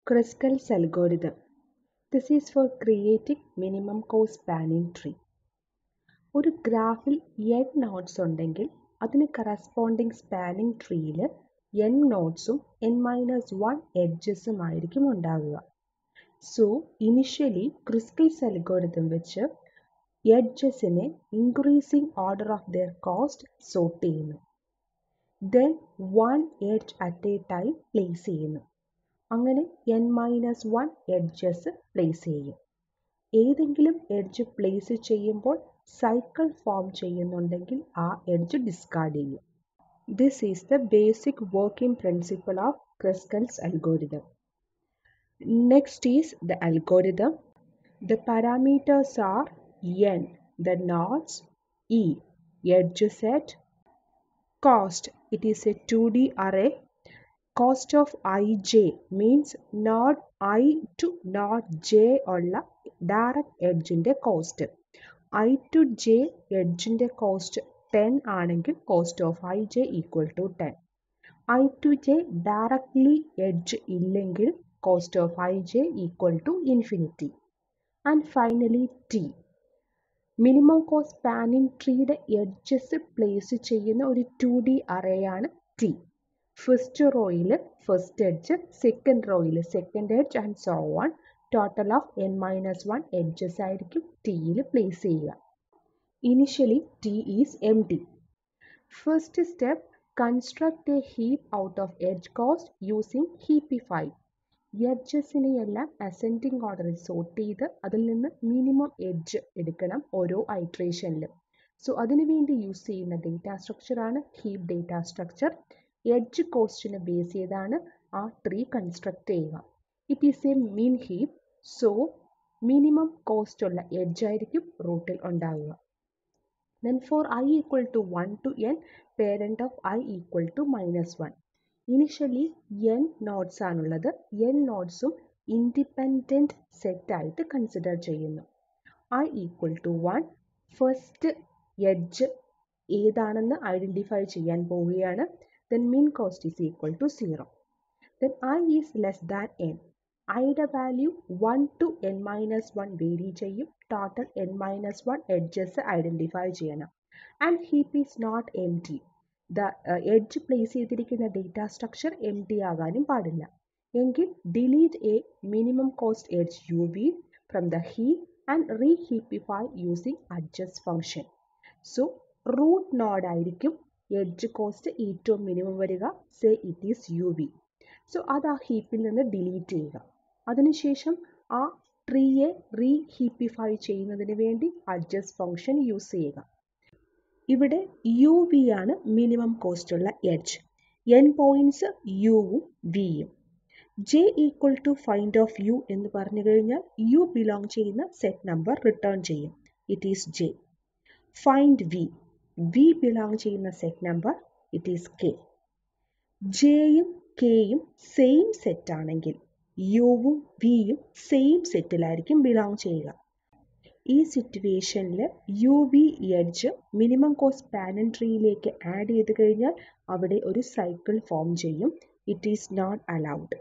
Kruskal's algorithm. This is for creating minimum cost spanning tree. ഒരു ഗ്രാഫിൽ n nodes ഉണ്ടെങ്കിൽ അതിന് കറസ്പോണ്ടിങ് സ്പാനിങ് ട്രീയിൽ n നോഡ്സും n മൈനസ് വൺ എഡ്ജസും ആയിരിക്കും ഉണ്ടാകുക സോ ഇനിഷ്യലി ക്രിസ്കൽസ് അൽഗോരിതം വെച്ച് എഡ്ജസിനെ increasing order of their cost sort ചെയ്യുന്നു then one edge at a time place ചെയ്യുന്നു അങ്ങനെ N minus one edges place ചെയ്യും ഏതെങ്കിലും എഡ്ജ് പ്ലേസ് ചെയ്യുമ്പോൾ സൈക്കിൾ ഫോം ചെയ്യുന്നുണ്ടെങ്കിൽ ആ എഡ്ജ് ഡിസ്കാർഡ് ചെയ്യും this is the basic working principle of Kruskal's algorithm next is the algorithm the parameters R N the nodes E edge set cost it is a 2d array cost of ij means not i to not j ഉള്ള direct എഡ്ജിൻ്റെ cost I to J എഡ്ജിൻ്റെ cost ten ആണെങ്കിൽ cost of I J equal to ten I to J directly edge ഇല്ലെങ്കിൽ cost of I J equal to infinity and finally T minimum cost spanning ട്രീയുടെ edges place ചെയ്യുന്ന ഒരു two D അറേയാണ് T first റോയിൽ first edge second റോയിൽ second edge and so one total of N minus one edges ആയിരിക്കും ടിയിൽ place ചെയ്യുക initially T is empty first step construct a heap out of edge cost using heapify എഡ്ജസിനെയെല്ലാം ascending ഓർഡറിൽ sort ചെയ്ത് അതിൽ നിന്ന് minimum edge എടുക്കണം ഓരോ ഐട്രേഷനിലും സോ അതിനുവേണ്ടി യൂസ് ചെയ്യുന്ന ഡേറ്റ സ്ട്രക്ചറാണ് ഹീപ്പ് ഡേറ്റ സ്ട്രക്ചർ എഡ്ജ് കോസ്റ്റിനെ ബേസ് ചെയ്താണ് ആ ട്രീ കൺസ്ട്രക്ട് ചെയ്യുക it is a min heap so minimum cost ഉള്ള എഡ്ജ് ആയിരിക്കും റൂട്ടിൽ ഉണ്ടാവുക then for I equal to one to N parent of I equal to minus one initially N nodes ആണുള്ളത് N നോട്ട്സും independent സെറ്റായിട്ട് consider ചെയ്യുന്നു I equal to one first edge ഏതാണെന്ന് identify ചെയ്യാൻ പോവുകയാണ് then min cost is equal to zero then I is less than N ഐയുടെ value one to N minus one vary ചെയ്യും total N minus one edges identify ചെയ്യണം and heap is not empty the edge place ചെയ്തിരിക്കുന്ന data structure empty ആകാനും പാടില്ല എങ്കിൽ delete A minimum cost edge U V from the heap and reheapify using adjust function so root node ആയിരിക്കും edge cost ഏറ്റവും minimum വരിക say it is U V so അത് ആ ഹീപ്പിൽ നിന്ന് delete ചെയ്യുക അതിനുശേഷം ആ ട്രീയെ റീഹീപ്പിഫൈ ചെയ്യുന്നതിന് വേണ്ടി അഡ്ജസ്റ്റ് ഫംഗ്ഷൻ യൂസ് ചെയ്യുക ഇവിടെ യു വി ആണ് മിനിമം കോസ്റ്റ് ഉള്ള എഡ്ജ് എൻ പോയിന്റ്സ് യുവും വിയും J equal to find of U എന്ന് പറഞ്ഞു കഴിഞ്ഞാൽ യു ബിലോങ് ചെയ്യുന്ന സെറ്റ് നമ്പർ റിട്ടേൺ ചെയ്യും it is J find V V belong ചെയ്യുന്ന set number it is K ജെയും കെയും സെയിം സെറ്റ് ആണെങ്കിൽ യുവും വിയും സെയിം സെറ്റിലായിരിക്കും ബിലോങ് ചെയ്യുക ഈ സിറ്റുവേഷനിൽ U V edge minimum cost panel ട്രീയിലേക്ക് ആഡ് ചെയ്ത് കഴിഞ്ഞാൽ അവിടെ ഒരു സൈക്കിൾ ഫോം ചെയ്യും it is not allowed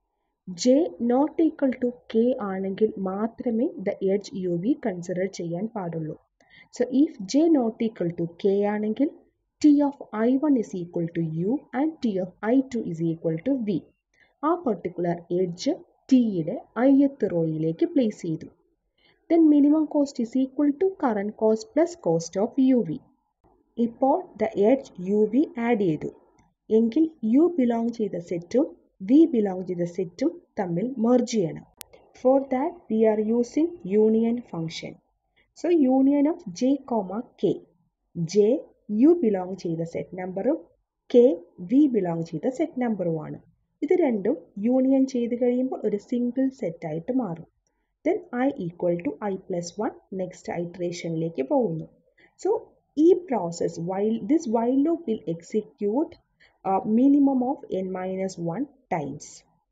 J not equal to K ആണെങ്കിൽ മാത്രമേ the edge U V consider ചെയ്യാൻ പാടുള്ളൂ so if J not equal to K ആണെങ്കിൽ T of I one is equal to U and T of I two is equal to V ആ particular edge ടിയുടെ ഐയത്ത് റോയിലേക്ക് place ചെയ്തു then minimum cost is equal to current cost plus cost of uv ഇപ്പോൾ the edge U V add ചെയ്തു എങ്കിൽ U belong ചെയ്ത സെറ്റും വി ബിലോങ് ചെയ്ത സെറ്റും തമ്മിൽ മെർജ് ചെയ്യണം for that we are using union function so union of J comma K J U belong ചെയ്ത സെറ്റ് നമ്പറും കെ വി ബിലോങ് ചെയ്ത സെറ്റ് നമ്പറുമാണ് ഇത് രണ്ടും യൂണിയൻ ചെയ്ത് കഴിയുമ്പോൾ ഒരു സിംഗിൾ സെറ്റായിട്ട് മാറും then I equal to I plus one next ഐട്രേഷനിലേക്ക് പോകുന്നു സോ ഈ process while this while loop will execute minimum of N minus one times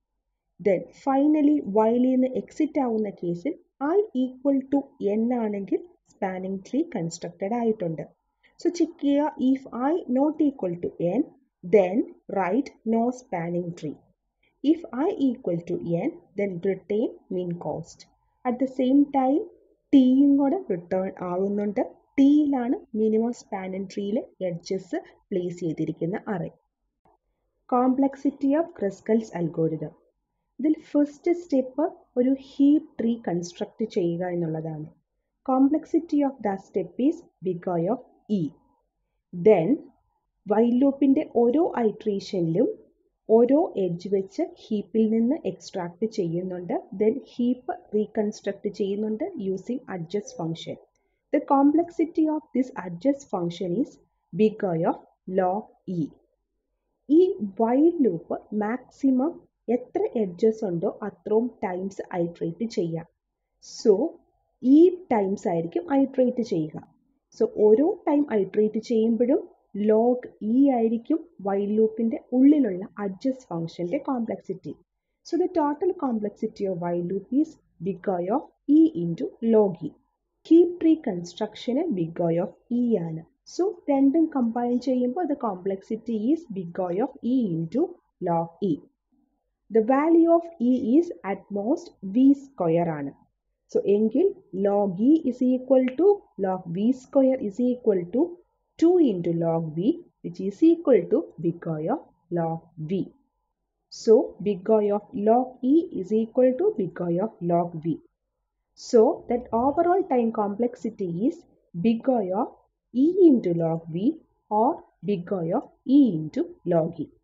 then finally വൈലിൽ നിന്ന് എക്സിറ്റ് ആവുന്ന കേസിൽ ഐ ഈക്വൽ ടു എൻ ആണെങ്കിൽ സ്പാനിങ് ട്രീ കൺസ്ട്രക്റ്റഡ് ആയിട്ടുണ്ട് so check ചെയ്യുക if I not equal to N then write no spanning tree. if i equal to n then retain mean cost at the same time ടിയും കൂടെ return ആവുന്നുണ്ട് ടിയിലാണ് minimum span ട്രീയിലെ edges place ചെയ്തിരിക്കുന്ന array complexity of Kruskal's algorithm ഇതിൽ first step ഒരു heap tree construct ചെയ്യുക എന്നുള്ളതാണ് complexity of the step is big of E then while ലൂപ്പിൻ്റെ ഓരോ ഐട്രേഷനിലും ഓരോ എഡ്ജ് വെച്ച് ഹീപ്പിൽ നിന്ന് എക്സ്ട്രാക്ട് ചെയ്യുന്നുണ്ട് ദെൻ ഹീപ്പ് റീകൺസ്ട്രക്ട് ചെയ്യുന്നുണ്ട് using adjust function the complexity of this adjust function is big of log E ഈ വൈൽ ലൂപ്പ് മാക്സിമം എത്ര എഡ്ജസ് ഉണ്ടോ അത്രയും ടൈംസ് ഐട്രേറ്റ് ചെയ്യാം സോ ഈ ടൈംസ് ആയിരിക്കും ഐട്രേറ്റ് ചെയ്യുക സോ ഓരോ ടൈം ഐട്രേറ്റ് ചെയ്യുമ്പോഴും ലോഗ് ഇ ആയിരിക്കും വൈൽ ലൂപ്പിൻ്റെ ഉള്ളിലുള്ള അഡ്ജസ്റ്റ് ഫംഗ്ഷൻ്റെ complexity so the total complexity of while loop is big of E into log E heap tree കൺസ്ട്രക്ഷന് ബിഗ് ഓഫ് ഇ ആണ് സോ രണ്ടും കമ്പൈൻ ചെയ്യുമ്പോൾ the complexity is big of E into log E the value of E is at most V square ആണ് സോ എങ്കിൽ log E is equal to log V square is equal to 2 into log v which is equal to big O of log v. So big O of log e is equal to big O of log v. So that overall time complexity is big O of e into log v or big O of e into log e.